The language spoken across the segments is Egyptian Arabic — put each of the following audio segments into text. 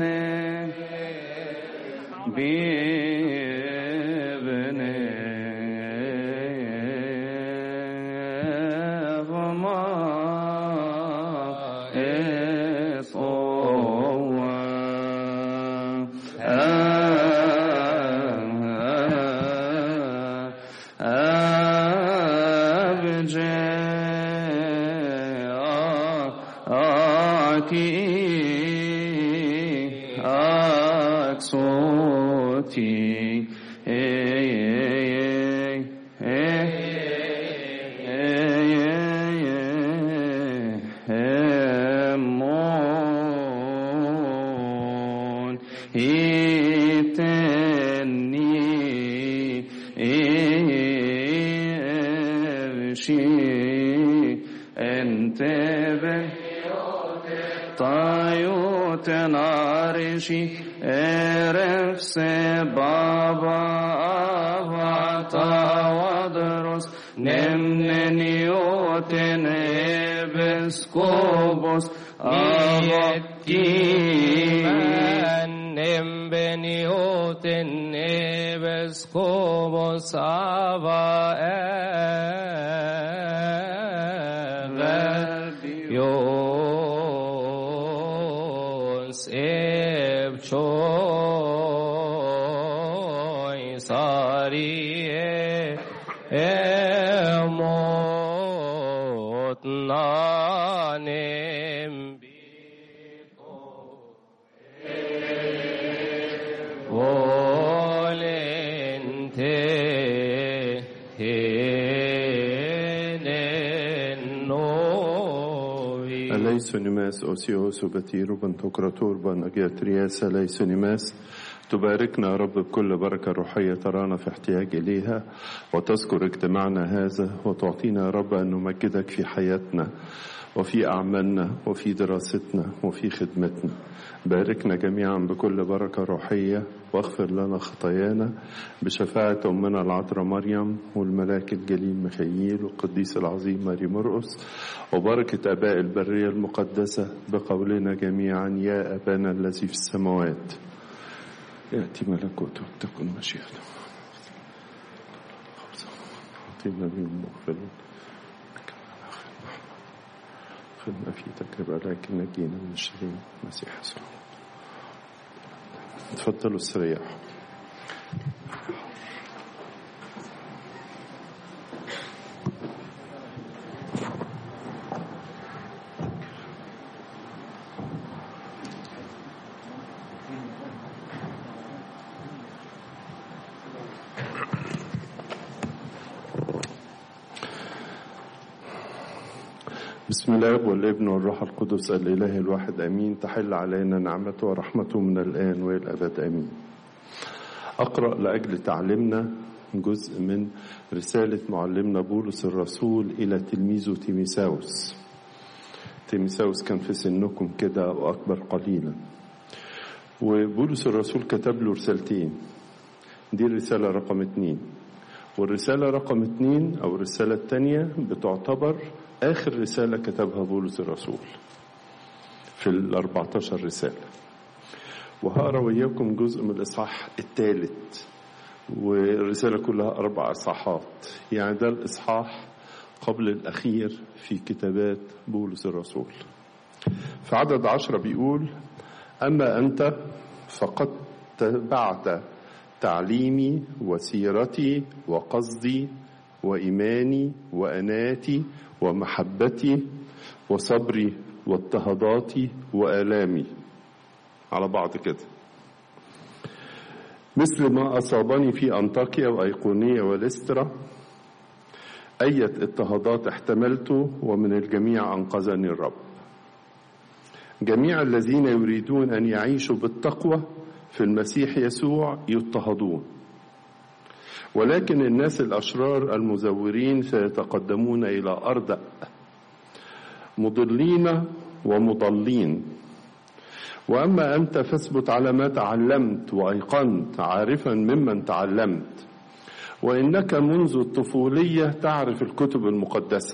ليسونيماس أوسيوس وبتير وبنتوكراتور بن أجياترياس ليسونيماس تباركنا يا رب بكل بركة روحية ترانا في احتياج إليها وتذكر اجتماعنا هذا وتعطينا يا رب أن نمجدك في حياتنا وفي أعمالنا وفي دراستنا وفي خدمتنا باركنا جميعا بكل بركة روحية واغفر لنا خطايانا بشفاعة أمنا العذراء مريم والملاك الجليل ميخائيل والقديس العظيم ماري مرقس وبركة آباء البرية المقدسة بقولنا جميعا يا أبانا الذي في السماوات يأتي ملكوته تكن مشيئته أعطينا اليوم مغفرون خدنا في تجربة لكن نجينا من الشرير المسيح يسوع تفضلوا استريحوا بسم الله والابن والروح القدس الإله الواحد أمين تحل علينا نعمته ورحمته من الآن وإلى الأبد أمين أقرأ لأجل تعليمنا جزء من رسالة معلمنا بولس الرسول إلى تلميذه تيميساوس تيميساوس كان في سنكم كده أو أكبر قليلا وبولس الرسول كتب له رسالتين دي الرسالة رقم اتنين والرسالة رقم اتنين أو الرسالة التانية بتعتبر آخر رسالة كتبها بولس الرسول في ال 14 رسالة وهقرا وياكم جزء من الإصحاح الثالث والرسالة كلها أربع إصحاحات يعني ده الإصحاح قبل الأخير في كتابات بولس الرسول في عدد عشرة بيقول أما أنت فقد تبعت تعليمي وسيرتي وقصدي وإيماني وأناتي ومحبتي وصبري واضطهاداتي وآلامي على بعض كده مثل ما أصابني في أنطاكيا وأيقونية وليسترا أية اضطهادات احتملت ومن الجميع أنقذني الرب جميع الذين يريدون أن يعيشوا بالتقوى في المسيح يسوع يضطهدون ولكن الناس الأشرار المزورين سيتقدمون إلى أرض مضلين ومضلين وأما أنت فاثبت على ما تعلمت وأيقنت عارفا ممن تعلمت وإنك منذ الطفولية تعرف الكتب المقدسة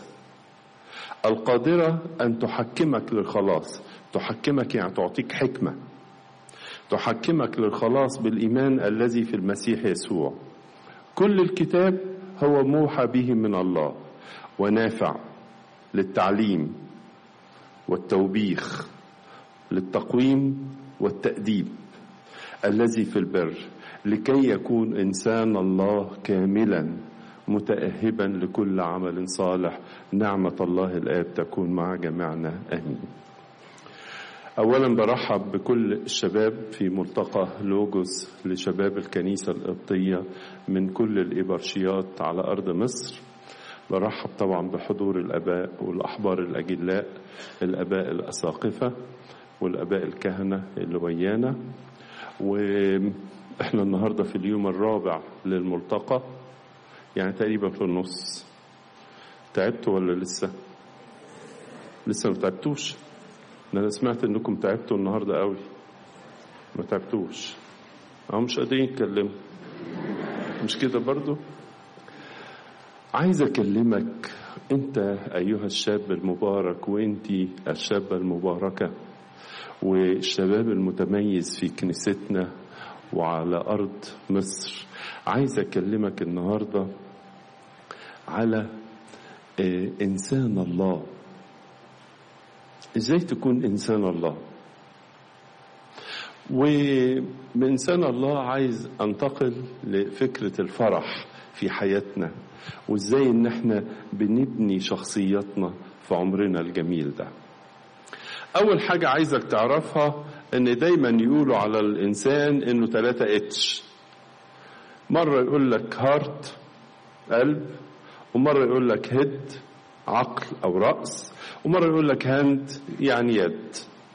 القادرة أن تحكمك للخلاص تحكمك يعني تعطيك حكمة تحكمك للخلاص بالإيمان الذي في المسيح يسوع كل الكتاب هو موحى به من الله ونافع للتعليم والتوبيخ للتقويم والتأديب الذي في البر لكي يكون إنسان الله كاملا متأهبا لكل عمل صالح نعمة الله الآب تكون مع جميعنا آمين أولا برحب بكل الشباب في ملتقى لوجوس لشباب الكنيسة القبطية من كل الإبرشيات على أرض مصر برحب طبعا بحضور الآباء والأحبار الأجلاء الآباء الأساقفة والآباء الكهنة اللي ويانا وإحنا النهاردة في اليوم الرابع للملتقى يعني تقريبا في النص تعبتوا ولا لسه لسه ما تعبتوش انا سمعت انكم تعبتوا النهارده قوي ما تعبتوش او مش قادرين يتكلموا مش كده برضو عايز اكلمك انت ايها الشاب المبارك وانت الشابه المباركه والشباب المتميز في كنيستنا وعلى ارض مصر عايز اكلمك النهارده على انسان الله ازاي تكون انسان الله وبإنسان الله عايز انتقل لفكرة الفرح في حياتنا وازاي ان احنا بنبني شخصياتنا في عمرنا الجميل ده اول حاجة عايزك تعرفها ان دايما يقولوا على الانسان انه ثلاثة اتش مرة يقول لك هارت قلب ومرة يقول لك هيد عقل او رأس ومرة يقول لك هاند يعني يد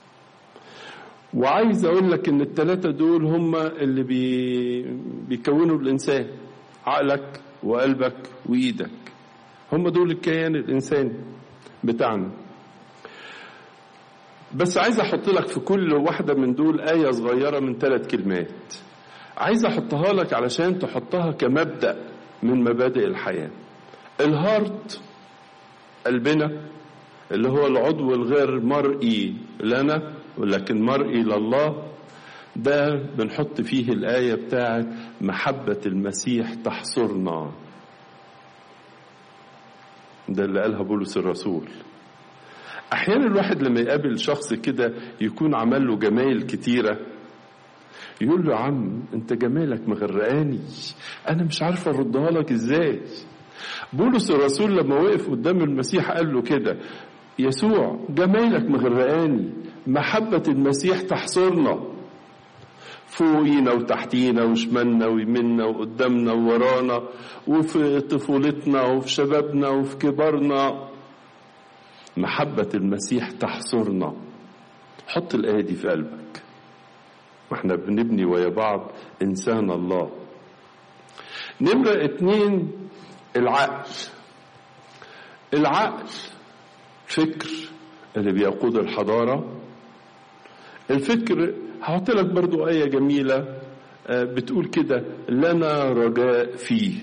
وعايز اقول لك ان الثلاثة دول هم اللي بي... بيكونوا الانسان عقلك وقلبك وايدك هم دول الكيان الانساني بتاعنا بس عايز احط لك في كل واحدة من دول آية صغيرة من ثلاث كلمات عايز احطها لك علشان تحطها كمبدأ من مبادئ الحياة الهارت قلبنا اللي هو العضو الغير مرئي لنا ولكن مرئي لله ده بنحط فيه الآية بتاعت محبة المسيح تحصرنا ده اللي قالها بولس الرسول أحيانا الواحد لما يقابل شخص كده يكون عمل له جمايل كتيرة يقول له يا عم انت جمالك مغرقاني انا مش عارف اردها لك ازاي بولس الرسول لما وقف قدام المسيح قال له كده يسوع جمالك مغرقاني محبة المسيح تحصرنا فوقينا وتحتينا وشمالنا ويمنا وقدامنا وورانا وفي طفولتنا وفي شبابنا وفي كبرنا محبة المسيح تحصرنا حط الآية دي في قلبك ما احنا بنبني ويا بعض إنسان الله نمرة اتنين العقل العقل فكر اللي بيقود الحضارة الفكر هحط لك برضو آية جميلة بتقول كده لنا رجاء فيه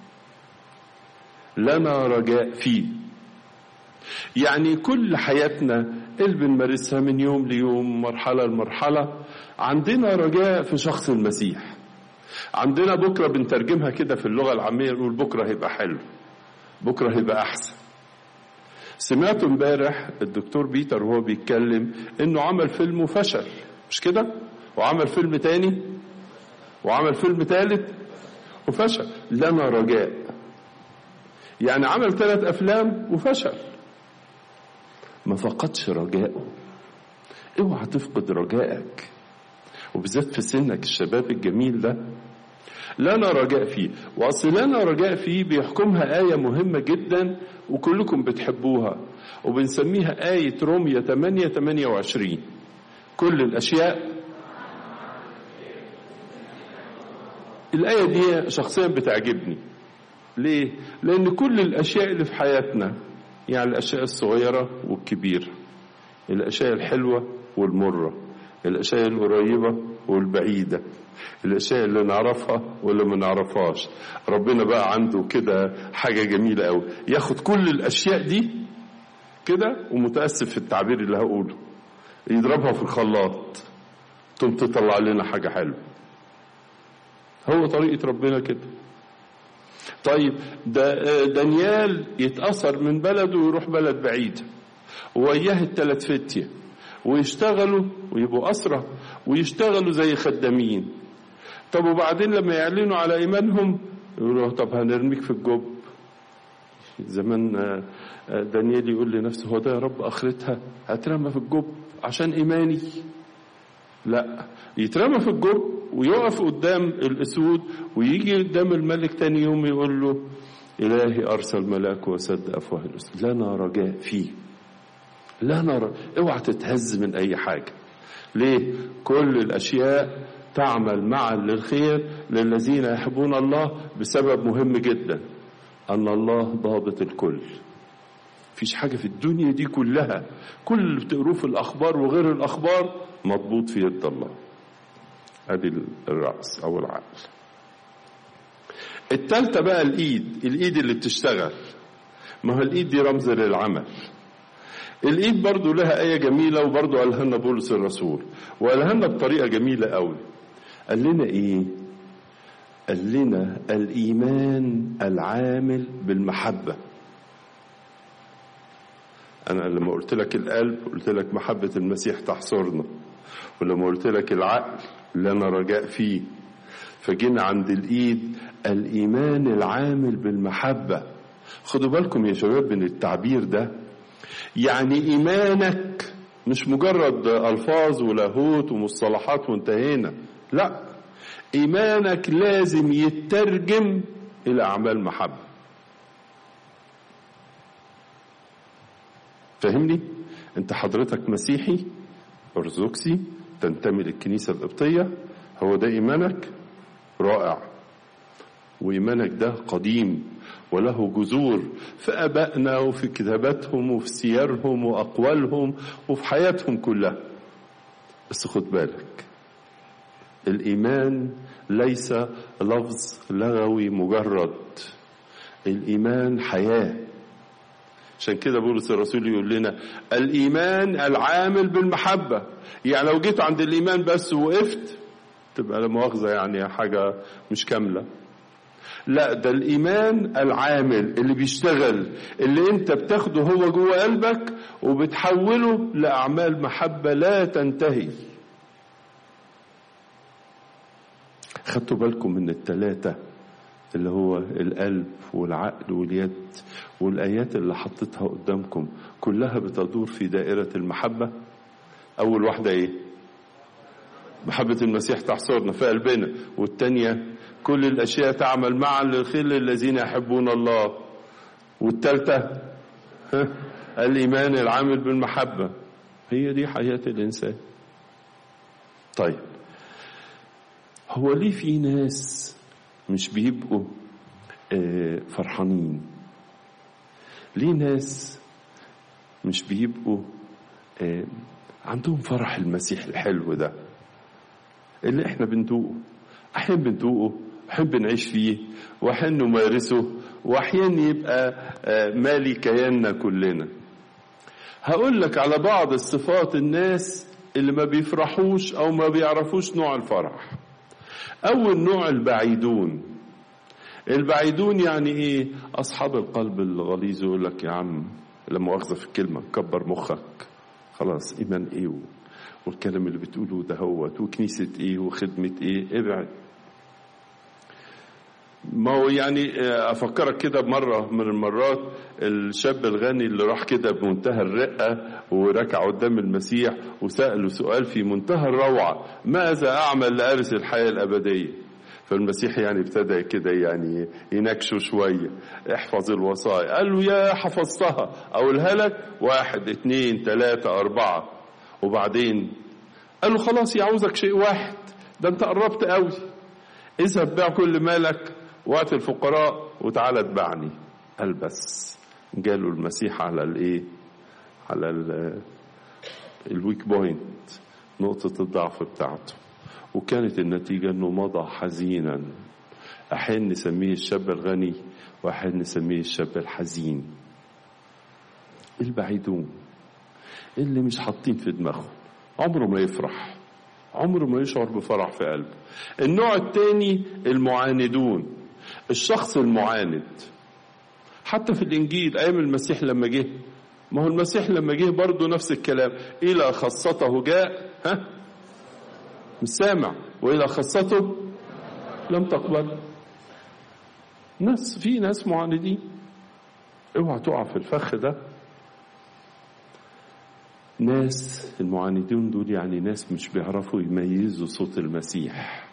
لنا رجاء فيه يعني كل حياتنا اللي بنمارسها من يوم ليوم مرحلة لمرحلة عندنا رجاء في شخص المسيح عندنا بكرة بنترجمها كده في اللغة العامية نقول بكرة هيبقى حلو بكرة هيبقى أحسن سمعت امبارح الدكتور بيتر وهو بيتكلم انه عمل فيلم وفشل مش كده وعمل فيلم تاني وعمل فيلم تالت وفشل لنا رجاء يعني عمل ثلاث افلام وفشل ما فقدش رجاءه اوعى تفقد رجائك وبالذات في سنك الشباب الجميل ده لنا رجاء فيه واصل لنا رجاء فيه بيحكمها آية مهمة جدا وكلكم بتحبوها وبنسميها آية رومية 8 28 كل الأشياء الآية دي شخصيا بتعجبني ليه؟ لأن كل الأشياء اللي في حياتنا يعني الأشياء الصغيرة والكبيرة الأشياء الحلوة والمرة الأشياء القريبة والبعيدة الأشياء اللي نعرفها واللي ما نعرفهاش ربنا بقى عنده كده حاجة جميلة أوي ياخد كل الأشياء دي كده ومتأسف في التعبير اللي هقوله يضربها في الخلاط تقوم تطلع لنا حاجة حلوة هو طريقة ربنا كده طيب ده دانيال يتأثر من بلده ويروح بلد بعيدة وإياه التلات فتية ويشتغلوا ويبقوا أسرة ويشتغلوا زي خدامين طب وبعدين لما يعلنوا على إيمانهم يقولوا طب هنرميك في الجب زمان دانيال يقول لنفسه هو ده يا رب آخرتها هترمى في الجب عشان إيماني لا يترمى في الجب ويقف قدام الأسود ويجي قدام الملك تاني يوم يقول له إلهي أرسل ملاك وسد أفواه الأسود لنا رجاء فيه لا نرى اوعى تتهز من أي حاجة ليه كل الأشياء تعمل معا للخير للذين يحبون الله بسبب مهم جدا أن الله ضابط الكل فيش حاجة في الدنيا دي كلها كل اللي بتقروه في الأخبار وغير الأخبار مضبوط في يد الله ادي الرأس أو العقل التالتة بقى الإيد الإيد اللي بتشتغل ما هو الإيد دي رمز للعمل الإيد برضو لها آية جميلة وبرضو قالها لنا بولس الرسول وقالها لنا بطريقة جميلة قوي قال لنا إيه قال لنا الإيمان العامل بالمحبة أنا لما قلت لك القلب قلت لك محبة المسيح تحصرنا ولما قلت لك العقل لنا رجاء فيه فجينا عند الإيد الإيمان العامل بالمحبة خدوا بالكم يا شباب من التعبير ده يعني إيمانك مش مجرد ألفاظ ولاهوت ومصطلحات وانتهينا لا إيمانك لازم يترجم إلى أعمال محبة فهمني أنت حضرتك مسيحي أرثوذكسي تنتمي للكنيسة القبطية هو ده إيمانك رائع وإيمانك ده قديم وله جذور في أبائنا وفي كتاباتهم وفي سيرهم وأقوالهم وفي حياتهم كلها بس خد بالك الإيمان ليس لفظ لغوي مجرد الإيمان حياة عشان كده بولس الرسول يقول لنا الإيمان العامل بالمحبة يعني لو جيت عند الإيمان بس وقفت تبقى لا مؤاخذة يعني حاجة مش كاملة لا ده الإيمان العامل اللي بيشتغل اللي أنت بتاخده هو جوه قلبك وبتحوله لأعمال محبة لا تنتهي خدتوا بالكم من التلاتة اللي هو القلب والعقل واليد والآيات اللي حطيتها قدامكم كلها بتدور في دائرة المحبة أول واحدة إيه محبة المسيح تحصرنا في قلبنا والتانية كل الأشياء تعمل معا للخير للذين يحبون الله والتالتة الإيمان العامل بالمحبة هي دي حياة الإنسان طيب هو ليه في ناس مش بيبقوا فرحانين ليه ناس مش بيبقوا عندهم فرح المسيح الحلو ده اللي احنا بندوقه احيانا بندوقه احيانا بنعيش فيه واحيانا نمارسه واحيانا يبقى مالي كياننا كلنا هقول لك على بعض الصفات الناس اللي ما بيفرحوش او ما بيعرفوش نوع الفرح اول نوع البعيدون البعيدون يعني ايه اصحاب القلب الغليظ يقول لك يا عم لا مؤاخذه في الكلمه كبر مخك خلاص ايمان ايه والكلام اللي بتقوله ده هوت وكنيسه ايه وخدمه ايه ابعد ما هو يعني افكرك كده بمره من المرات الشاب الغني اللي راح كده بمنتهى الرقه وركع قدام المسيح وساله سؤال في منتهى الروعه ماذا اعمل لارث الحياه الابديه فالمسيح يعني ابتدى كده يعني ينكشه شويه احفظ الوصايا قال له يا حفظتها اقولها لك واحد اتنين تلاته اربعه وبعدين قال له خلاص يعوزك شيء واحد ده انت قربت قوي اذهب بيع كل مالك وقت الفقراء وتعالى اتبعني قال بس جاله المسيح على الايه على الويك بوينت نقطة الضعف بتاعته وكانت النتيجة انه مضى حزينا احيانا نسميه الشاب الغني واحيانا نسميه الشاب الحزين البعيدون اللي مش حاطين في دماغهم عمره ما يفرح عمره ما يشعر بفرح في قلبه النوع الثاني المعاندون الشخص المعاند حتى في الانجيل ايام المسيح لما جه ما هو المسيح لما جه برضه نفس الكلام الى خاصته جاء ها مش سامع والى خاصته لم تقبل ناس في ناس معاندين اوعى تقع في الفخ ده ناس المعاندين دول يعني ناس مش بيعرفوا يميزوا صوت المسيح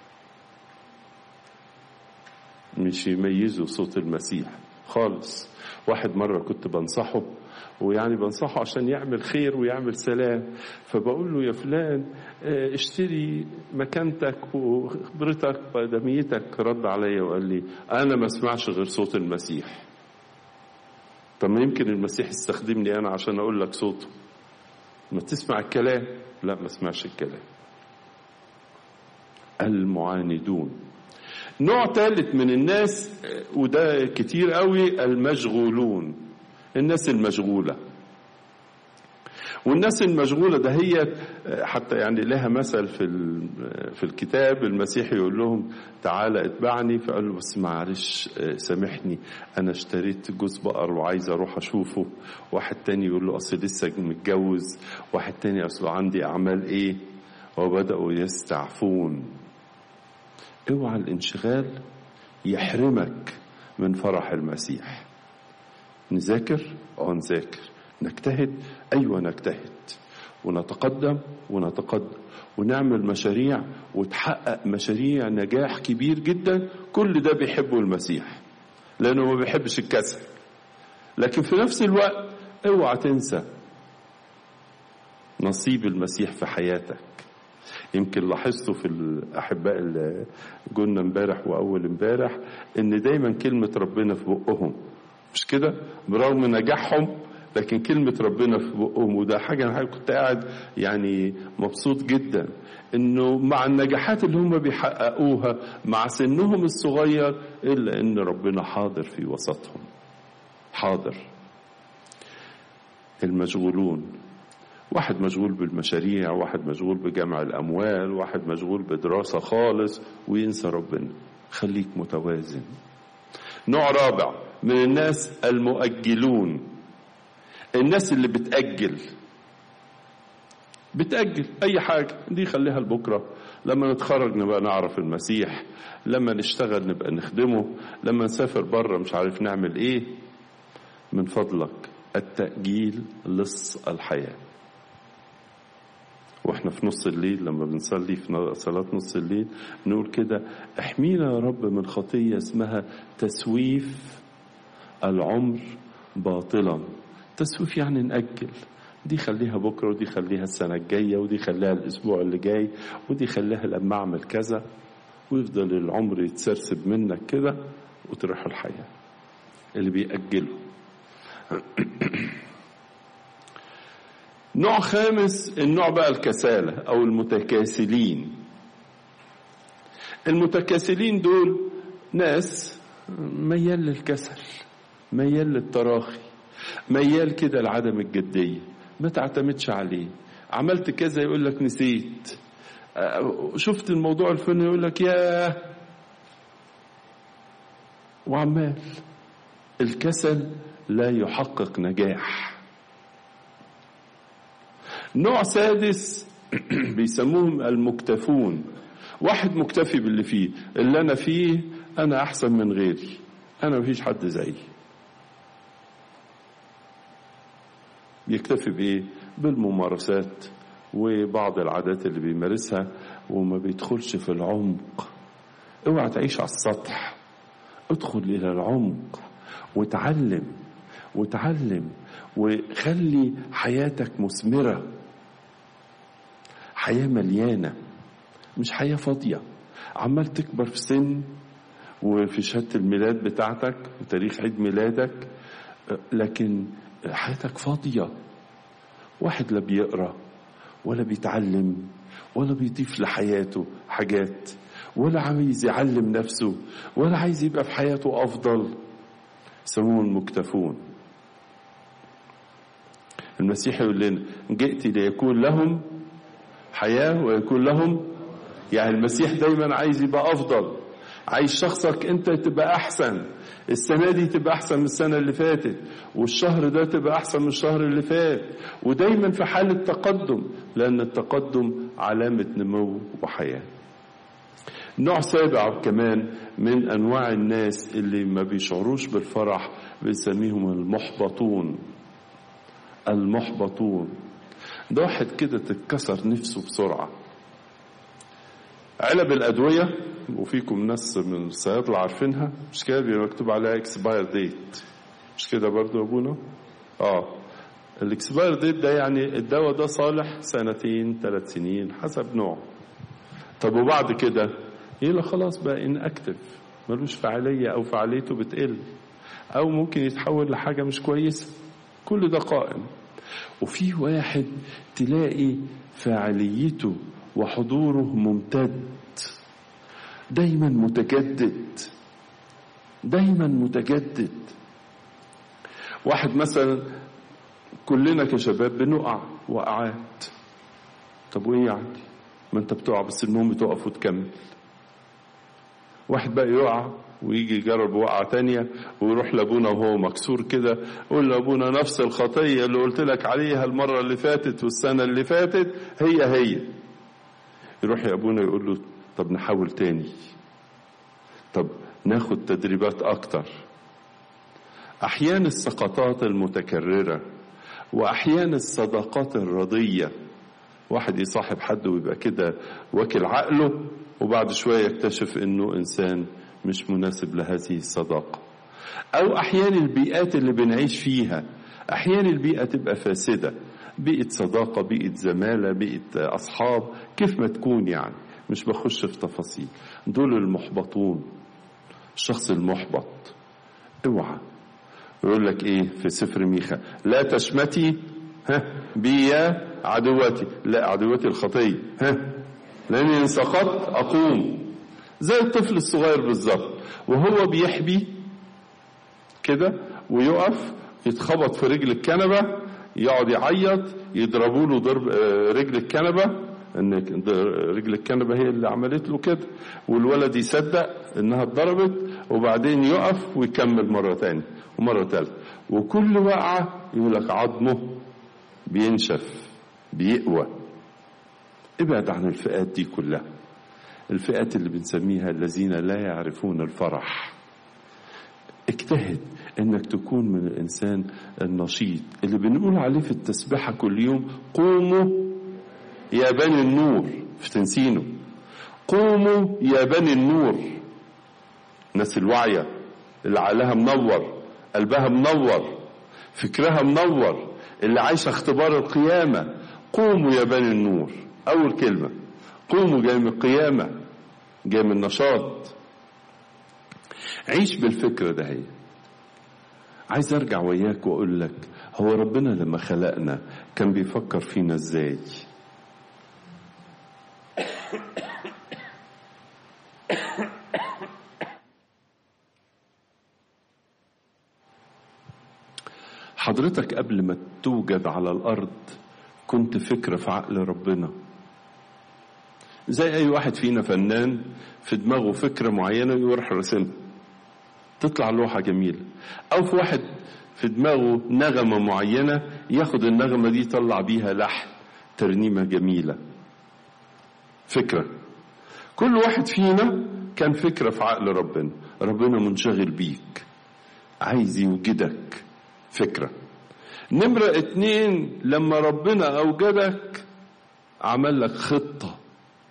مش يميزوا صوت المسيح خالص واحد مرة كنت بنصحه ويعني بنصحه عشان يعمل خير ويعمل سلام فبقول له يا فلان اشتري مكانتك وخبرتك وادميتك رد عليا وقال لي انا ما اسمعش غير صوت المسيح طب ما يمكن المسيح يستخدمني انا عشان اقول لك صوته ما تسمع الكلام لا ما اسمعش الكلام المعاندون نوع ثالث من الناس وده كتير قوي المشغولون الناس المشغولة والناس المشغولة ده هي حتى يعني لها مثل في في الكتاب المسيح يقول لهم تعالى اتبعني فقال له بس معلش سامحني انا اشتريت جوز بقر وعايز اروح اشوفه واحد تاني يقول له اصل لسه متجوز واحد تاني اصل عندي اعمال ايه وبداوا يستعفون اوعى الانشغال يحرمك من فرح المسيح نذاكر اه نذاكر نجتهد ايوه نجتهد ونتقدم ونتقدم ونعمل مشاريع وتحقق مشاريع نجاح كبير جدا كل ده بيحبه المسيح لانه ما بيحبش الكسل لكن في نفس الوقت اوعى تنسى نصيب المسيح في حياتك يمكن لاحظتوا في الاحباء اللي قلنا امبارح واول امبارح ان دايما كلمه ربنا في بقهم مش كده برغم نجاحهم لكن كلمة ربنا في بقهم وده حاجة أنا كنت قاعد يعني مبسوط جدا إنه مع النجاحات اللي هم بيحققوها مع سنهم الصغير إلا إن ربنا حاضر في وسطهم حاضر المشغولون واحد مشغول بالمشاريع واحد مشغول بجمع الأموال واحد مشغول بدراسة خالص وينسى ربنا خليك متوازن نوع رابع من الناس المؤجلون الناس اللي بتأجل بتأجل أي حاجة دي خليها لبكرة لما نتخرج نبقى نعرف المسيح لما نشتغل نبقى نخدمه لما نسافر بره مش عارف نعمل ايه من فضلك التأجيل لص الحياة واحنا في نص الليل لما بنصلي في صلاة نص الليل نقول كده احمينا يا رب من خطية اسمها تسويف العمر باطلا تسويف يعني نأجل دي خليها بكرة ودي خليها السنة الجاية ودي خليها الأسبوع اللي جاي ودي خليها لما أعمل كذا ويفضل العمر يتسرسب منك كده وتروح الحياة اللي بيأجله نوع خامس النوع بقى الكسالة أو المتكاسلين المتكاسلين دول ناس ميال للكسل ميال للتراخي ميال كده لعدم الجدية ما تعتمدش عليه عملت كذا يقول لك نسيت شفت الموضوع الفني يقول لك ياه وعمال الكسل لا يحقق نجاح نوع سادس بيسموهم المكتفون واحد مكتفي باللي فيه اللي انا فيه انا احسن من غيري انا مفيش حد زيي يكتفي بايه بالممارسات وبعض العادات اللي بيمارسها وما بيدخلش في العمق اوعى تعيش على السطح ادخل الى العمق وتعلم وتعلم وخلي حياتك مثمره حياه مليانه مش حياه فاضيه عمال تكبر في سن وفي شهاده الميلاد بتاعتك وتاريخ عيد ميلادك لكن حياتك فاضيه واحد لا بيقرا ولا بيتعلم ولا بيضيف لحياته حاجات ولا عايز يعلم نفسه ولا عايز يبقى في حياته افضل يسموهم المكتفون المسيح يقول لنا جئت ليكون لهم حياة ويكون لهم يعني المسيح دايما عايز يبقى افضل عايز شخصك انت تبقى احسن السنة دي تبقى احسن من السنة اللي فاتت والشهر ده تبقى احسن من الشهر اللي فات ودايما في حالة تقدم لان التقدم علامة نمو وحياة نوع سابع كمان من انواع الناس اللي ما بيشعروش بالفرح بنسميهم المحبطون المحبطون ده واحد كده تتكسر نفسه بسرعة علب الأدوية وفيكم ناس من الصيادلة عارفينها مش كده بيبقى مكتوب عليها اكسباير ديت مش كده برضو يا ابونا اه الاكسباير ديت ده يعني الدواء ده صالح سنتين ثلاث سنين حسب نوعه طب وبعد كده يلا خلاص بقى ان اكتف ملوش فعالية او فعاليته بتقل او ممكن يتحول لحاجة مش كويسة كل ده قائم وفي واحد تلاقي فاعليته وحضوره ممتد دايما متجدد دايما متجدد واحد مثلا كلنا كشباب بنقع وقعات طب وايه يعني ما انت بتقع بس المهم تقف وتكمل واحد بقى يقع ويجي يجرب وقعة تانية ويروح لابونا وهو مكسور كده يقول لابونا نفس الخطية اللي قلت لك عليها المرة اللي فاتت والسنة اللي فاتت هي هي يروح يا ابونا يقول له طب نحاول تاني طب ناخد تدريبات اكتر احيان السقطات المتكررة واحيان الصداقات الرضية واحد يصاحب حد ويبقى كده واكل عقله وبعد شوية يكتشف انه انسان مش مناسب لهذه الصداقة او احيان البيئات اللي بنعيش فيها احيان البيئة تبقى فاسدة بيئة صداقة بيئة زمالة بيئة أصحاب كيف ما تكون يعني مش بخش في تفاصيل دول المحبطون الشخص المحبط اوعى يقول لك ايه في سفر ميخا لا تشمتي ها بي يا عدوتي لا عدوتي الخطية ها لاني ان سقطت اقوم زي الطفل الصغير بالظبط وهو بيحبي كده ويقف يتخبط في رجل الكنبه يقعد يعيط يضربوا له ضرب رجل الكنبه ان رجل الكنبه هي اللي عملت له كده والولد يصدق انها اتضربت وبعدين يقف ويكمل مره تاني ومره ثالثه وكل وقعه يقول لك عظمه بينشف بيقوى ابعد عن الفئات دي كلها الفئات اللي بنسميها الذين لا يعرفون الفرح اجتهد انك تكون من الانسان النشيط اللي بنقول عليه في التسبيحة كل يوم قوموا يا بني النور في تنسينه قوموا يا بني النور الناس الواعية اللي عقلها منور قلبها منور فكرها منور اللي عايشة اختبار القيامة قوموا يا بني النور أول كلمة قوموا جاي من القيامة جاي من النشاط عيش بالفكرة ده هي عايز ارجع وياك واقول لك هو ربنا لما خلقنا كان بيفكر فينا ازاي حضرتك قبل ما توجد على الارض كنت فكرة في عقل ربنا زي اي واحد فينا فنان في دماغه فكرة معينة يروح راسمها تطلع لوحة جميلة او في واحد في دماغه نغمة معينة ياخد النغمة دي يطلع بيها لحن ترنيمة جميلة فكرة كل واحد فينا كان فكرة في عقل ربنا ربنا منشغل بيك عايز يوجدك فكرة نمرة اتنين لما ربنا أوجدك عمل لك خطة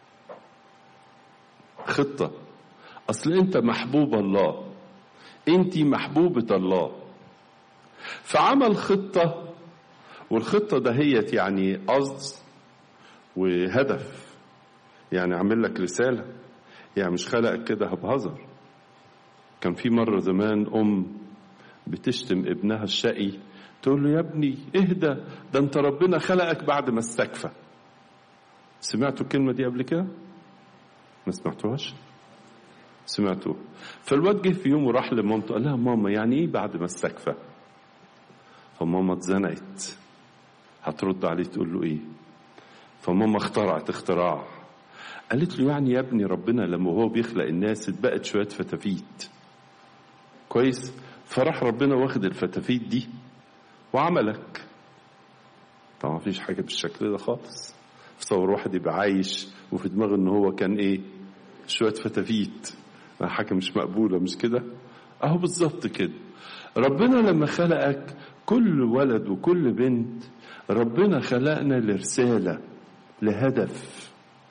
خطة أصل أنت محبوب الله أنت محبوبة الله فعمل خطة والخطة دهيت يعني قصد وهدف يعني عامل لك رسالة يعني مش خلقك كده بهزر كان في مرة زمان أم بتشتم ابنها الشقي تقول له يا ابني اهدى ده انت ربنا خلقك بعد ما استكفى سمعتوا الكلمة دي قبل كده ما سمعتوهاش سمعتوه فالواد جه في يوم وراح لمامته قال لها ماما يعني ايه بعد ما استكفى فماما اتزنقت هترد عليه تقول له ايه فماما اخترعت اختراع قالت له يعني يا ابني ربنا لما هو بيخلق الناس اتبقت شوية فتافيت كويس فراح ربنا واخد الفتافيت دي وعملك طبعا مفيش حاجة بالشكل ده خالص تصور واحد يبقى عايش وفي دماغه ان هو كان ايه شوية فتافيت حاجة مش مقبولة مش كده اهو بالظبط كده ربنا لما خلقك كل ولد وكل بنت ربنا خلقنا لرسالة لهدف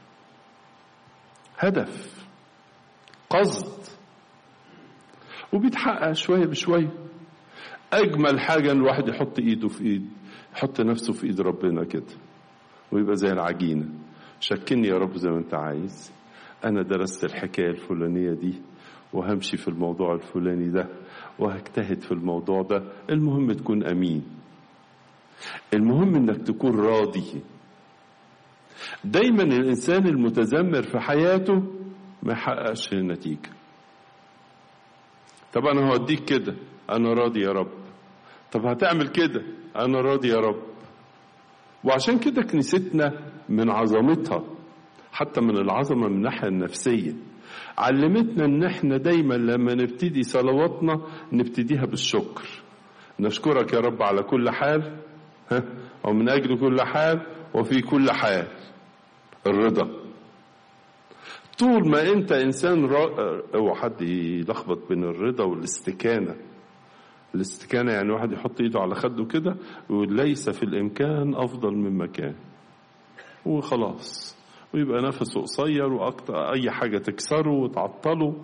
هدف قصد وبيتحقق شوية بشوية أجمل حاجة إن الواحد يحط إيده في إيد يحط نفسه في إيد ربنا كده ويبقى زي العجينة شكلني يا رب زي ما أنت عايز أنا درست الحكاية الفلانية دي وهمشي في الموضوع الفلاني ده وهجتهد في الموضوع ده المهم تكون أمين المهم إنك تكون راضي دايما الإنسان المتذمر في حياته ما يحققش النتيجة طب أنا هوديك كده أنا راضي يا رب طب هتعمل كده أنا راضي يا رب وعشان كده كنيستنا من عظمتها حتى من العظمة من الناحية النفسية علمتنا ان احنا دايما لما نبتدي صلواتنا نبتديها بالشكر نشكرك يا رب على كل حال ها ومن اجل كل حال وفي كل حال الرضا طول ما انت انسان را... اوعى حد يلخبط بين الرضا والاستكانه الاستكانه يعني واحد يحط ايده على خده كده ويقول ليس في الامكان افضل من مكان وخلاص ويبقى نفسه قصير واكتر اي حاجه تكسره وتعطله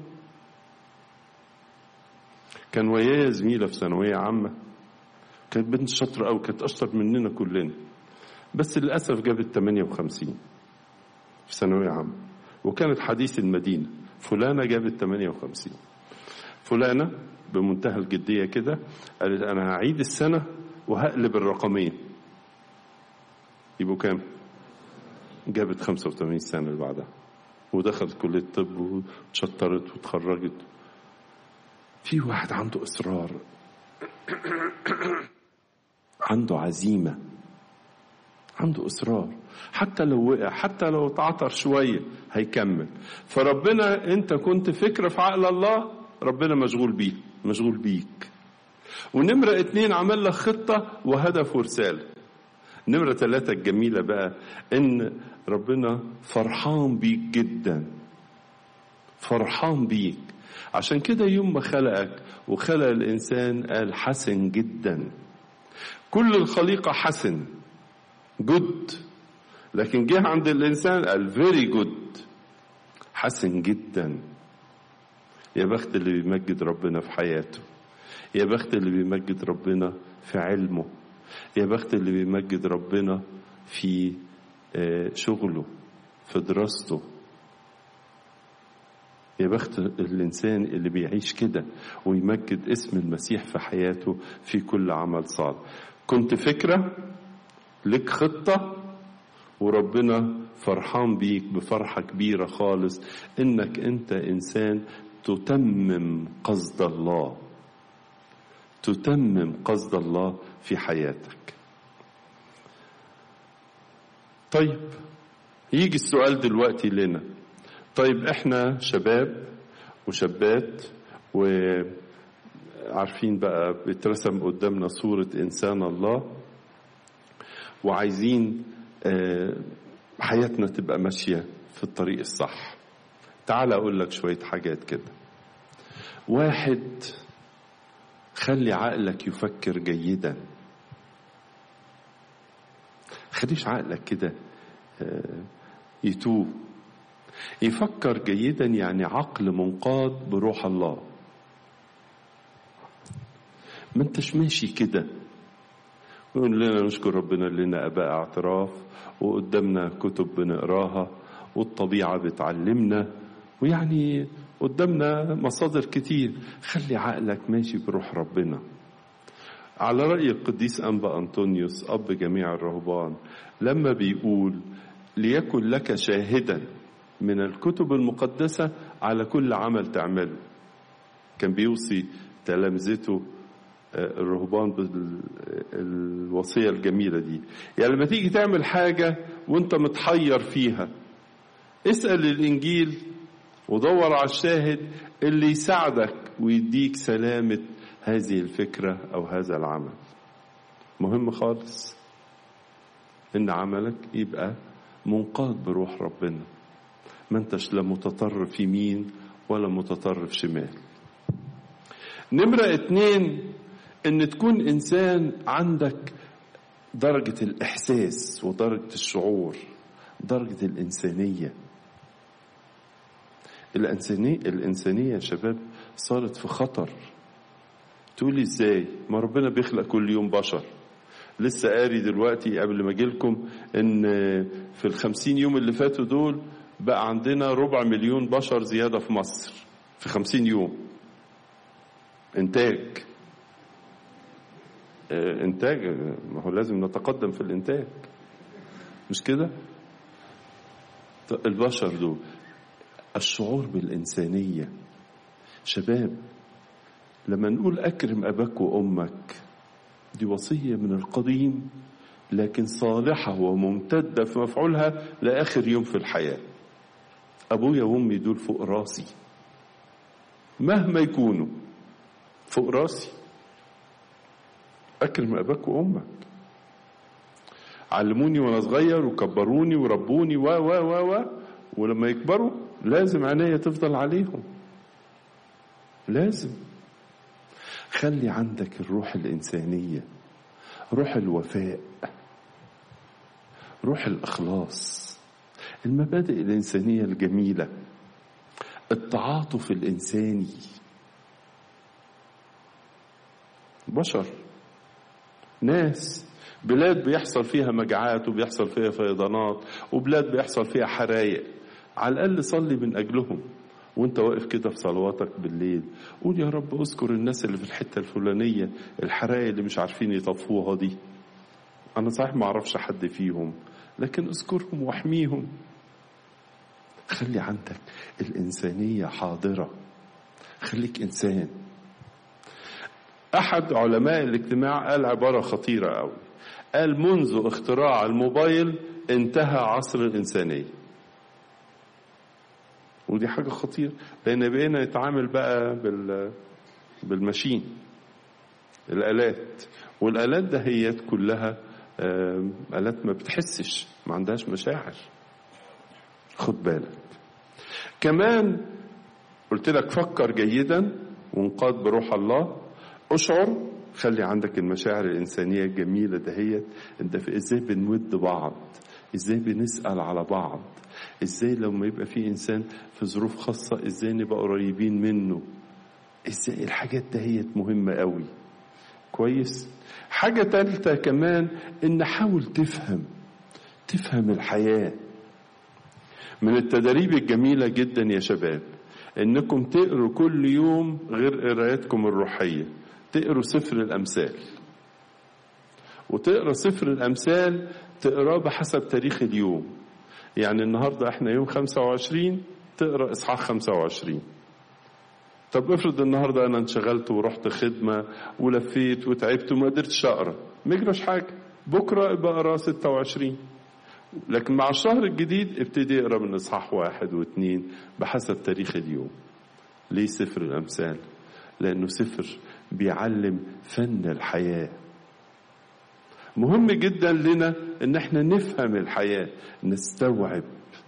كان ويايا زميله في ثانويه عامه كانت بنت شاطره قوي كانت اشطر مننا كلنا بس للاسف جابت 58 في ثانويه عامه وكانت حديث المدينه فلانه جابت 58 فلانه بمنتهى الجديه كده قالت انا هعيد السنه وهقلب الرقمين يبقوا كام؟ جابت 85 سنة اللي بعدها ودخلت كلية الطب وتشطرت وتخرجت في واحد عنده إصرار عنده عزيمة عنده إصرار حتى لو وقع حتى لو اتعطر شوية هيكمل فربنا أنت كنت فكرة في عقل الله ربنا مشغول بيه مشغول بيك ونمرة اتنين عمل لك خطة وهدف ورسالة نمرة ثلاثة الجميلة بقى إن ربنا فرحان بيك جدا فرحان بيك عشان كده يوم ما خلقك وخلق الإنسان قال حسن جدا كل الخليقة حسن جود لكن جه عند الإنسان قال فيري جود حسن جدا يا بخت اللي بيمجد ربنا في حياته يا بخت اللي بيمجد ربنا في علمه يا بخت اللي بيمجد ربنا في شغله في دراسته يا بخت الإنسان اللي بيعيش كده ويمجد اسم المسيح في حياته في كل عمل صالح كنت فكرة لك خطة وربنا فرحان بيك بفرحة كبيرة خالص إنك أنت إنسان تتمم قصد الله تتمم قصد الله في حياتك طيب يجي السؤال دلوقتي لنا طيب احنا شباب وشابات وعارفين بقى بترسم قدامنا صورة إنسان الله وعايزين حياتنا تبقى ماشية في الطريق الصح تعال أقول لك شوية حاجات كده واحد خلي عقلك يفكر جيدا خليش عقلك كده يتوه يفكر جيدا يعني عقل منقاد بروح الله ما انتش ماشي كده ويقول لنا نشكر ربنا لنا اباء اعتراف وقدامنا كتب بنقراها والطبيعه بتعلمنا ويعني قدامنا مصادر كتير خلي عقلك ماشي بروح ربنا على رأي القديس أنبا أنطونيوس أب جميع الرهبان لما بيقول ليكن لك شاهدا من الكتب المقدسة على كل عمل تعمله كان بيوصي تلامذته الرهبان بالوصية الجميلة دي يعني لما تيجي تعمل حاجة وانت متحير فيها اسأل الإنجيل ودور على الشاهد اللي يساعدك ويديك سلامة هذه الفكرة أو هذا العمل مهم خالص إن عملك يبقى منقاد بروح ربنا ما انتش لا متطرف يمين ولا متطرف شمال نمرة اتنين ان تكون انسان عندك درجة الاحساس ودرجة الشعور درجة الانسانية الانسانية الانسانية يا شباب صارت في خطر تقولي ازاي ما ربنا بيخلق كل يوم بشر لسه قاري دلوقتي قبل ما اجيلكم ان في الخمسين يوم اللي فاتوا دول بقى عندنا ربع مليون بشر زيادة في مصر في خمسين يوم انتاج اه انتاج ما هو لازم نتقدم في الانتاج مش كده البشر دول الشعور بالإنسانية شباب لما نقول أكرم أباك وأمك دي وصية من القديم لكن صالحة وممتدة في مفعولها لآخر يوم في الحياة أبويا وأمي دول فوق راسي مهما يكونوا فوق راسي أكرم أباك وأمك علموني وأنا صغير وكبروني وربوني و و و و ولما يكبروا لازم عينيا تفضل عليهم لازم خلي عندك الروح الإنسانية روح الوفاء روح الإخلاص المبادئ الإنسانية الجميلة التعاطف الإنساني بشر ناس بلاد بيحصل فيها مجاعات وبيحصل فيها فيضانات وبلاد بيحصل فيها حرايق على الأقل صلي من أجلهم وانت واقف كده في صلواتك بالليل قول يا رب اذكر الناس اللي في الحتة الفلانية الحرايق اللي مش عارفين يطفوها دي أنا صحيح ما أعرفش حد فيهم لكن اذكرهم واحميهم خلي عندك الإنسانية حاضرة خليك إنسان أحد علماء الاجتماع قال عبارة خطيرة أوي قال منذ اختراع الموبايل انتهى عصر الإنسانية ودي حاجة خطيرة لأن بقينا نتعامل بقى بال بالماشين الآلات والآلات دهيت كلها آلات ما بتحسش ما عندهاش مشاعر خد بالك كمان قلت لك فكر جيدا وانقاد بروح الله اشعر خلي عندك المشاعر الإنسانية الجميلة دهيت انت في ازاي بنود بعض ازاي بنسأل على بعض ازاي لما يبقى في انسان في ظروف خاصة ازاي نبقى قريبين منه ازاي الحاجات دهيت مهمة قوي كويس حاجة تالتة كمان ان حاول تفهم تفهم الحياة من التدريب الجميلة جدا يا شباب انكم تقروا كل يوم غير قرايتكم الروحية تقروا سفر الامثال وتقرا سفر الامثال تقراه بحسب تاريخ اليوم يعني النهارده احنا يوم 25 تقرا اصحاح 25 طب افرض النهارده انا انشغلت ورحت خدمه ولفيت وتعبت وما قدرتش اقرا ما يجراش حاجه بكره ابقى اقرا 26 لكن مع الشهر الجديد ابتدي اقرا من اصحاح واحد واثنين بحسب تاريخ اليوم ليه سفر الامثال لانه سفر بيعلم فن الحياه مهم جدا لنا ان احنا نفهم الحياه نستوعب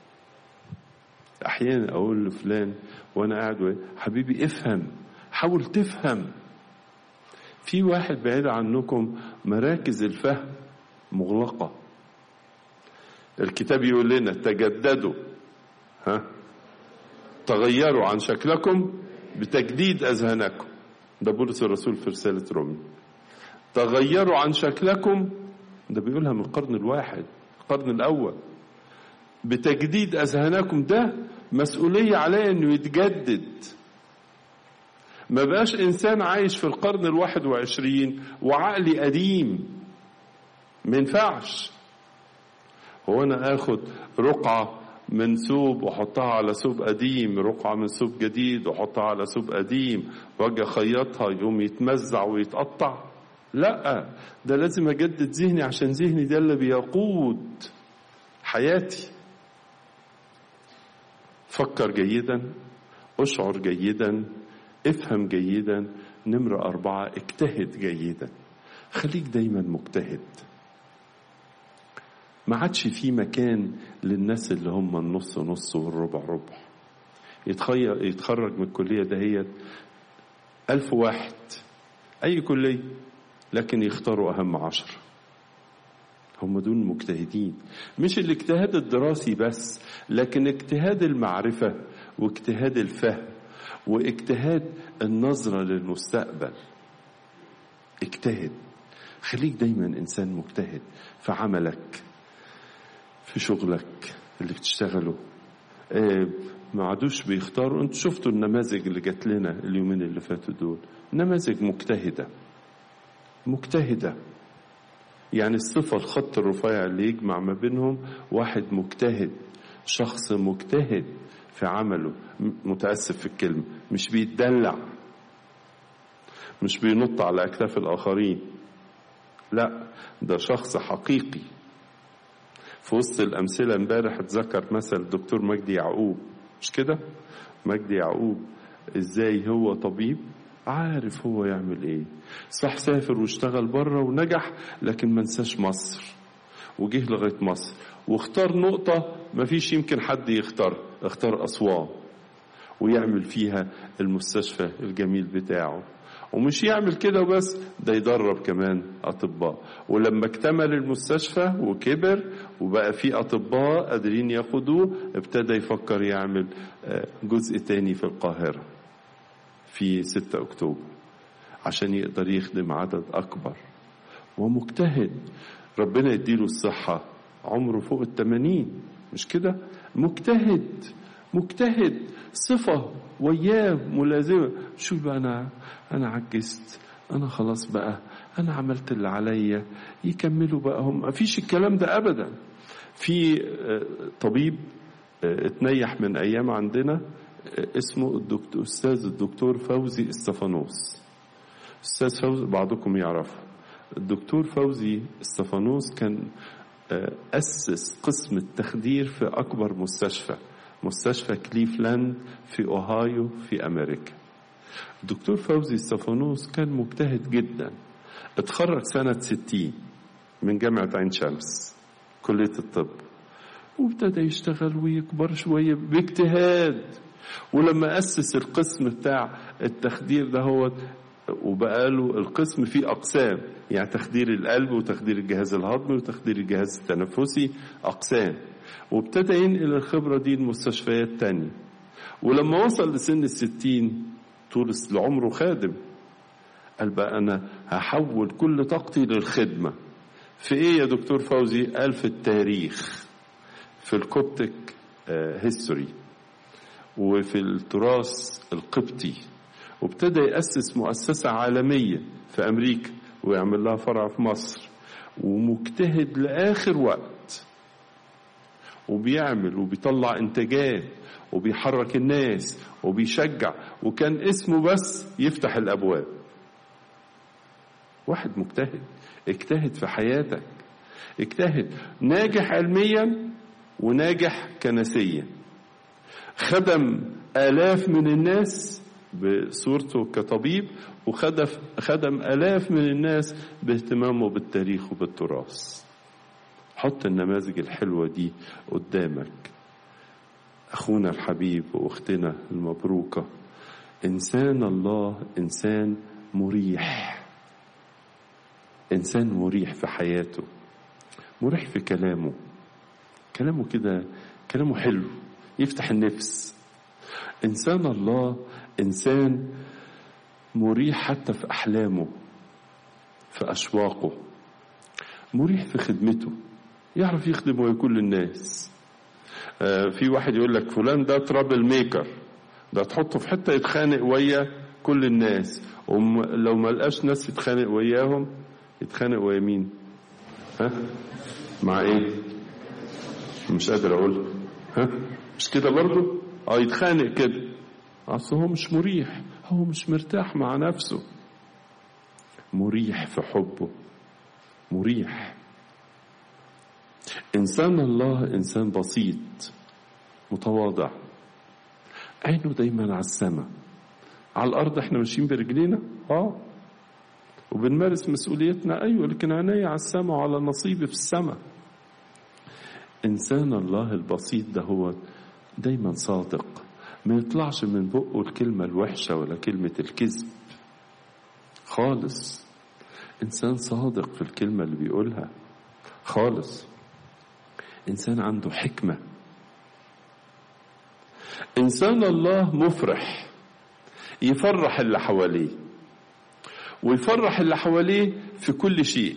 احيانا اقول لفلان وانا قاعد حبيبي افهم حاول تفهم في واحد بعيد عنكم مراكز الفهم مغلقه الكتاب يقول لنا تجددوا ها تغيروا عن شكلكم بتجديد اذهانكم ده بولس الرسول في رساله رومي تغيروا عن شكلكم ده بيقولها من القرن الواحد القرن الاول بتجديد اذهانكم ده مسؤوليه عليه انه يتجدد ما بقاش انسان عايش في القرن الواحد وعشرين وعقلي قديم ما ينفعش هو انا اخد رقعه من ثوب واحطها على ثوب قديم رقعه من ثوب جديد واحطها على ثوب قديم واجي اخيطها يقوم يتمزع ويتقطع لا ده لازم اجدد ذهني عشان ذهني ده اللي بيقود حياتي فكر جيدا اشعر جيدا افهم جيدا نمرة أربعة اجتهد جيدا خليك دايما مجتهد ما عادش في مكان للناس اللي هم النص نص والربع ربع يتخير يتخرج من الكلية دهيت ألف واحد أي كلية لكن يختاروا أهم عشر هم دول مجتهدين مش الاجتهاد الدراسي بس لكن اجتهاد المعرفة واجتهاد الفهم واجتهاد النظرة للمستقبل اجتهد خليك دايما إنسان مجتهد في عملك في شغلك اللي بتشتغله آه ما عادوش بيختاروا انتوا شفتوا النماذج اللي جات لنا اليومين اللي فاتوا دول نماذج مجتهدة مجتهدة يعني الصفة الخط الرفيع اللي يجمع ما بينهم واحد مجتهد شخص مجتهد في عمله متأسف في الكلمة مش بيتدلع مش بينط على أكتاف الآخرين لا ده شخص حقيقي في وسط الأمثلة امبارح اتذكر مثل الدكتور مجدي يعقوب مش كده مجدي يعقوب ازاي هو طبيب عارف هو يعمل ايه صح سافر واشتغل بره ونجح لكن ما نساش مصر وجه لغايه مصر واختار نقطة ما فيش يمكن حد يختار اختار أسوان ويعمل فيها المستشفى الجميل بتاعه ومش يعمل كده وبس ده يدرب كمان أطباء ولما اكتمل المستشفى وكبر وبقى في أطباء قادرين ياخدوه ابتدى يفكر يعمل جزء تاني في القاهرة في 6 أكتوبر عشان يقدر يخدم عدد أكبر ومجتهد ربنا يديله الصحة عمره فوق التمانين مش كده مجتهد مجتهد صفة وياه ملازمة شو بقى أنا أنا عجزت أنا خلاص بقى أنا عملت اللي عليا يكملوا بقى هم ما فيش الكلام ده أبدا في طبيب اتنيح من أيام عندنا اسمه الدكتور أستاذ الدكتور فوزي استفانوس أستاذ فوزي بعضكم يعرفه الدكتور فوزي استفانوس كان أسس قسم التخدير في أكبر مستشفى مستشفى كليفلاند في أوهايو في أمريكا الدكتور فوزي استفانوس كان مجتهد جدا اتخرج سنة ستين من جامعة عين شمس كلية الطب وابتدى يشتغل ويكبر شوية باجتهاد ولما أسس القسم بتاع التخدير ده هو وبقى له القسم فيه أقسام يعني تخدير القلب وتخدير الجهاز الهضمي وتخدير الجهاز التنفسي أقسام وابتدى ينقل الخبرة دي لمستشفيات تانية ولما وصل لسن الستين طول عمره خادم قال بقى أنا هحول كل طاقتي للخدمة في إيه يا دكتور فوزي؟ قال في التاريخ في الكوبتك هيستوري وفي التراث القبطي وابتدى يأسس مؤسسة عالمية في أمريكا ويعمل لها فرع في مصر ومجتهد لآخر وقت وبيعمل وبيطلع إنتاجات وبيحرك الناس وبيشجع وكان اسمه بس يفتح الأبواب واحد مجتهد اجتهد في حياتك اجتهد ناجح علميا وناجح كنسيا خدم آلاف من الناس بصورته كطبيب وخدم خدم آلاف من الناس باهتمامه بالتاريخ وبالتراث حط النماذج الحلوة دي قدامك أخونا الحبيب وأختنا المبروكة إنسان الله إنسان مريح إنسان مريح في حياته مريح في كلامه كلامه كده كلامه حلو يفتح النفس إنسان الله إنسان مريح حتى في أحلامه في أشواقه مريح في خدمته يعرف يخدم ويكون للناس آه في واحد يقول لك فلان ده ترابل ميكر ده تحطه في حتة يتخانق ويا كل الناس ولو ما لقاش ناس يتخانق وياهم يتخانق ويا مين ها مع ايه مش قادر اقول ها مش كده برضه اه يتخانق كده اصل هو مش مريح هو مش مرتاح مع نفسه مريح في حبه مريح انسان الله انسان بسيط متواضع عينه دايما على السماء على الأرض احنا ماشيين برجلينا اه وبنمارس مسؤوليتنا أيوة لكن عيني على السماء وعلى نصيبي في السماء إنسان الله البسيط ده هو دايما صادق ما يطلعش من بقه الكلمة الوحشة ولا كلمة الكذب خالص إنسان صادق في الكلمة اللي بيقولها خالص إنسان عنده حكمة إنسان الله مفرح يفرح اللي حواليه ويفرح اللي حواليه في كل شيء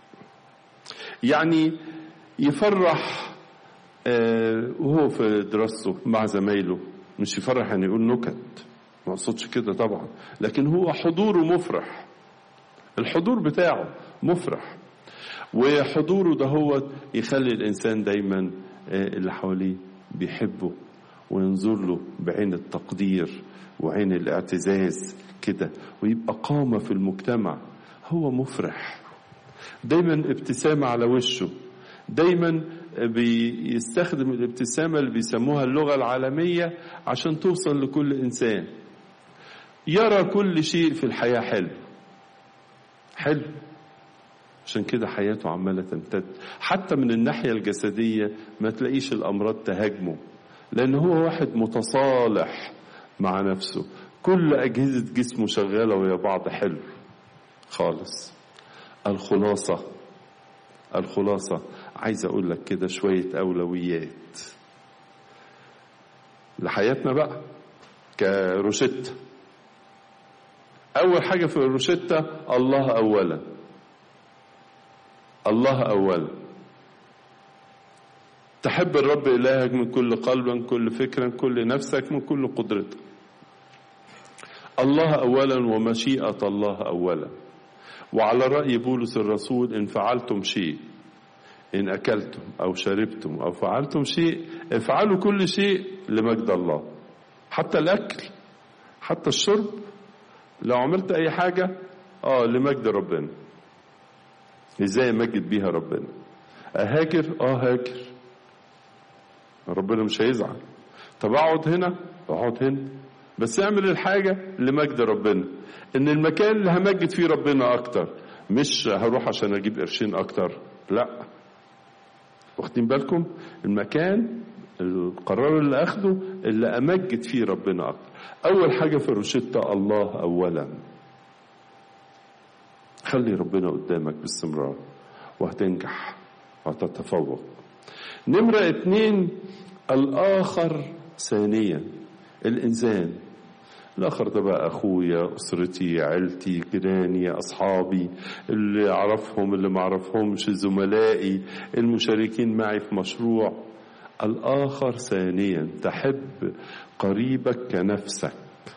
يعني يفرح آه وهو في دراسته مع زمايله مش يفرح يعني يقول نكت ما اقصدش كده طبعا لكن هو حضوره مفرح الحضور بتاعه مفرح وحضوره ده هو يخلي الانسان دايما آه اللي حواليه بيحبه وينظر له بعين التقدير وعين الاعتزاز كده ويبقى قامة في المجتمع هو مفرح دايما ابتسامة على وشه دايما بيستخدم الابتسامة اللي بيسموها اللغة العالمية عشان توصل لكل إنسان يرى كل شيء في الحياة حلو حلو عشان كده حياته عمالة تمتد حتى من الناحية الجسدية ما تلاقيش الأمراض تهاجمه لأن هو واحد متصالح مع نفسه كل أجهزة جسمه شغالة ويا بعض حلو خالص الخلاصة الخلاصة عايز أقول لك كده شوية أولويات لحياتنا بقى كروشتة أول حاجة في الروشتة الله أولا الله أولا تحب الرب إلهك من كل قلب من كل فكرة من كل نفسك من كل قدرتك الله أولا ومشيئة الله أولا وعلى رأي بولس الرسول إن فعلتم شيء إن أكلتم أو شربتم أو فعلتم شيء افعلوا كل شيء لمجد الله حتى الأكل حتى الشرب لو عملت أي حاجة آه لمجد ربنا إزاي أمجد بيها ربنا أهاجر آه هاجر ربنا مش هيزعل طب أقعد هنا أقعد هنا بس اعمل الحاجة لمجد ربنا ان المكان اللي همجد فيه ربنا اكتر مش هروح عشان اجيب قرشين اكتر لا واخدين بالكم المكان القرار اللي اخده اللي امجد فيه ربنا اكتر اول حاجة في الروشتة الله اولا خلي ربنا قدامك باستمرار وهتنجح وهتتفوق نمرة اتنين الاخر ثانيا الانسان الآخر ده بقى أخويا أسرتي عيلتي جيراني أصحابي اللي أعرفهم اللي ما أعرفهمش زملائي المشاركين معي في مشروع الآخر ثانيا تحب قريبك كنفسك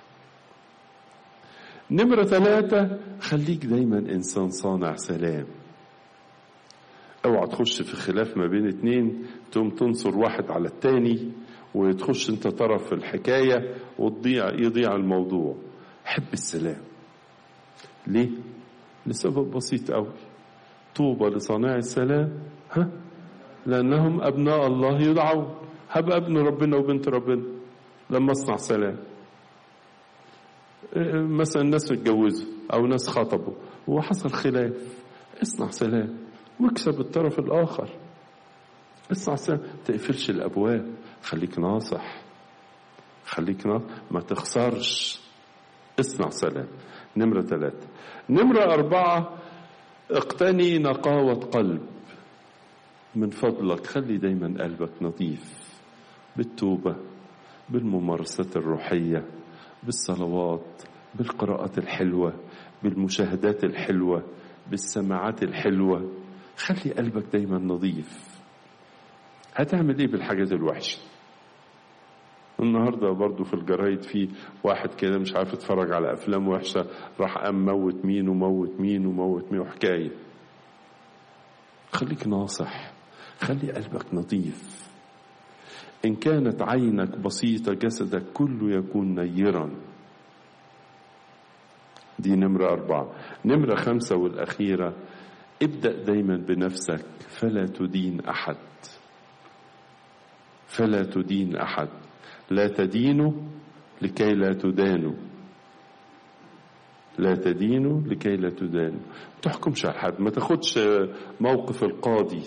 نمرة ثلاثة خليك دايما إنسان صانع سلام اوعى تخش في خلاف ما بين اتنين تقوم تنصر واحد على التاني وتخش انت طرف في الحكاية وتضيع يضيع الموضوع حب السلام ليه؟ لسبب بسيط قوي طوبى لصانع السلام ها لأنهم أبناء الله يدعون هبقى ابن ربنا وبنت ربنا لما أصنع سلام مثلا ناس اتجوزوا أو ناس خطبوا وحصل خلاف اصنع سلام واكسب الطرف الآخر اصنع سلام تقفلش الأبواب خليك ناصح خليك ناصح ما تخسرش اصنع سلام نمرة ثلاثة نمرة أربعة اقتني نقاوة قلب من فضلك خلي دايما قلبك نظيف بالتوبة بالممارسات الروحية بالصلوات بالقراءات الحلوة بالمشاهدات الحلوة بالسماعات الحلوة خلي قلبك دايما نظيف هتعمل ايه بالحاجات الوحشة النهاردة برضو في الجرايد في واحد كده مش عارف يتفرج على أفلام وحشة راح قام موت مين وموت مين وموت مين وحكاية خليك ناصح خلي قلبك نظيف إن كانت عينك بسيطة جسدك كله يكون نيرا دي نمرة أربعة نمرة خمسة والأخيرة ابدأ دايما بنفسك فلا تدين أحد فلا تدين أحد لا تدينوا لكي لا تدانوا لا تدينوا لكي لا تدانوا ما تحكمش على حد ما تاخدش موقف القاضي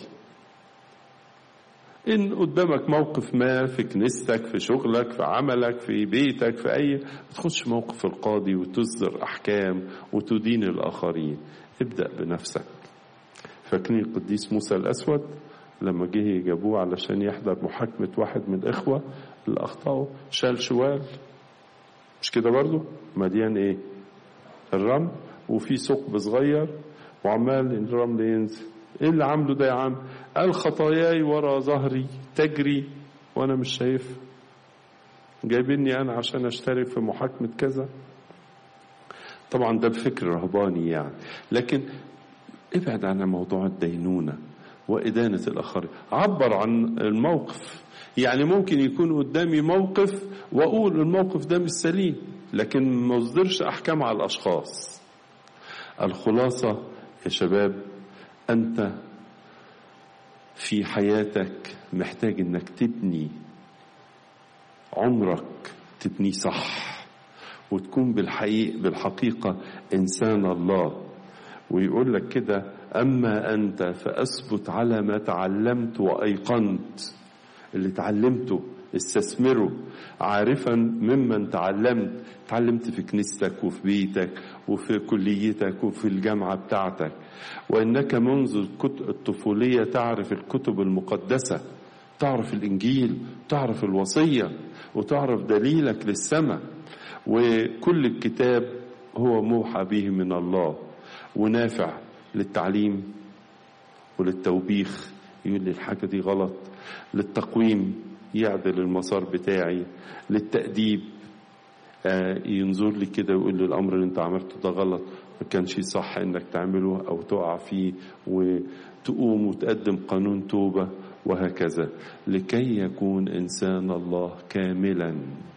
إن قدامك موقف ما في كنيستك في شغلك في عملك في بيتك في أي ما تاخدش موقف القاضي وتصدر أحكام وتدين الآخرين ابدأ بنفسك فاكرين القديس موسى الأسود لما جه جابوه علشان يحضر محاكمة واحد من الإخوة اللي أخطأوا شال شوال مش كده برضو مليان إيه الرمل وفي ثقب صغير وعمال الرمل ينزل ايه اللي عامله ده يا عم قال خطاياي ورا ظهري تجري وانا مش شايف جايبني انا عشان اشترك في محاكمة كذا طبعا ده بفكر رهباني يعني لكن ابعد عن موضوع الدينونة وإدانة الآخرين عبر عن الموقف يعني ممكن يكون قدامي موقف وأقول الموقف ده مش سليم لكن ما اصدرش أحكام على الأشخاص الخلاصة يا شباب أنت في حياتك محتاج إنك تبني عمرك تبنيه صح وتكون بالحقيقة, بالحقيقة إنسان الله ويقول لك كده أما أنت فأثبت على ما تعلمت وأيقنت اللي تعلمته استثمره عارفا ممن تعلمت تعلمت في كنيستك وفي بيتك وفي كليتك وفي الجامعة بتاعتك وإنك منذ الطفولية تعرف الكتب المقدسة تعرف الإنجيل تعرف الوصية وتعرف دليلك للسماء وكل الكتاب هو موحى به من الله ونافع للتعليم وللتوبيخ يقول لي الحاجة دي غلط للتقويم يعدل المسار بتاعي للتأديب آه ينظر لي كده ويقول لي الأمر اللي أنت عملته ده غلط ما كانش صح إنك تعمله أو تقع فيه وتقوم وتقدم قانون توبة وهكذا لكي يكون إنسان الله كاملا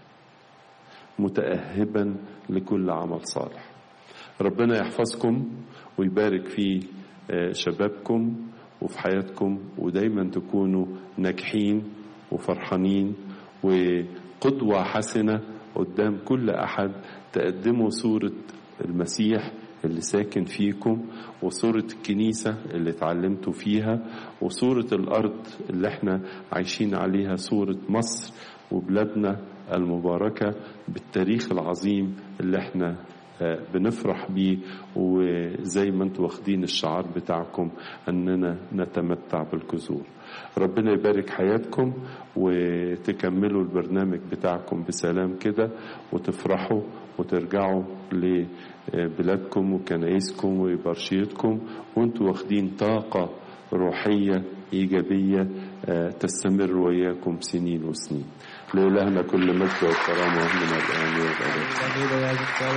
متأهبا لكل عمل صالح ربنا يحفظكم ويبارك في شبابكم وفي حياتكم ودايما تكونوا ناجحين وفرحانين وقدوة حسنة قدام كل أحد تقدموا صورة المسيح اللي ساكن فيكم وصورة الكنيسة اللي اتعلمتوا فيها وصورة الأرض اللي احنا عايشين عليها صورة مصر وبلادنا المباركة بالتاريخ العظيم اللي احنا بنفرح بيه وزي ما انتوا واخدين الشعار بتاعكم اننا نتمتع بالجذور ربنا يبارك حياتكم وتكملوا البرنامج بتاعكم بسلام كده وتفرحوا وترجعوا لبلادكم وكنايسكم وبرشيتكم وانتوا واخدين طاقة روحية إيجابية تستمر وياكم سنين وسنين لإلهنا كل مجد وكرامة من الآن والأبد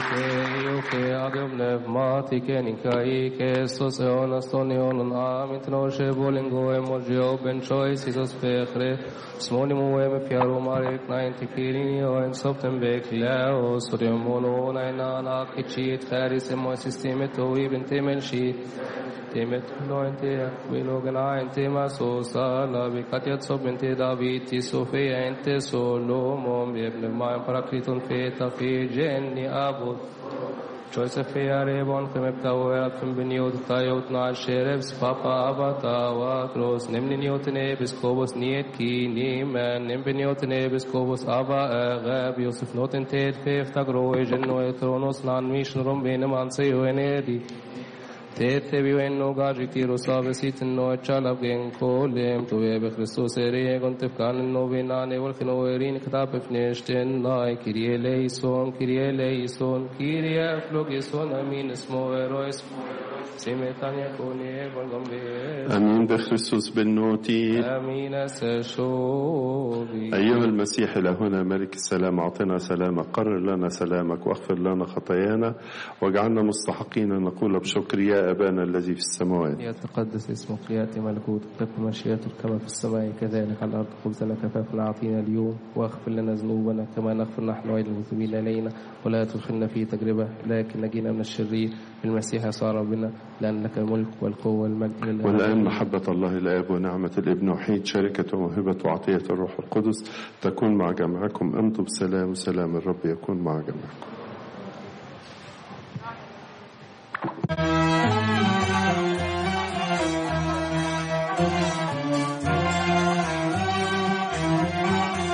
Smoni mu em fjaro marek na in tikiri o en sopten bek lao sore mono na na na kichit kharis mo sisteme to ibn temen shi temet lo ente vino gana ente ma so sala bi katyat so bente david ti so fe ente so lo mom ibn ma parakriton fe ta fe jenni abot Joseph Arebon Kemeptawa from Beniot Tayot Na Sherebs Papa Abata Watros Nimniot Episcopus Niet Ki Niman Nimbeniot Episcopus Ava Agab Yosef Noten Ted Fef Tagro Ejeno Etronos Nan Mission Rumbenem Anseo Enedi Tete vivenno gagi tiro save sit no chala gen kolem tu ebe Christos ere gon tefkan no vinane vol khino erin kitab fneshten nay kirie leison kirie leison kirie flogison amin اسمو erois سمتان يكون بالغمبير أمين بخريستوس بالنوتي أمين سشوبي أيها المسيح لهنا ملك السلام أعطنا سلامك قرر لنا سلامك واغفر لنا خطايانا واجعلنا مستحقين أن نقول بشكر يا أبانا الذي في السماوات يتقدس اسمك يأتي ملكوتك تكن مشيئتك كما في السماء كذلك على الأرض خبزنا كفافنا أعطينا اليوم واغفر لنا ذنوبنا كما نغفر نحن أيضا المذنبين إلينا ولا تدخلنا في تجربة لكن نجينا من الشرير بالمسيح يسوع ربنا لأن لك الملك والقوة والمجد لله والآن محبة الله الآب ونعمة الابن وحيد شركة وموهبة وعطية الروح القدس تكون مع جمعكم امضوا بسلام وسلام الرب يكون مع جمعكم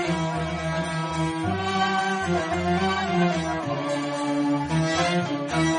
Thank you.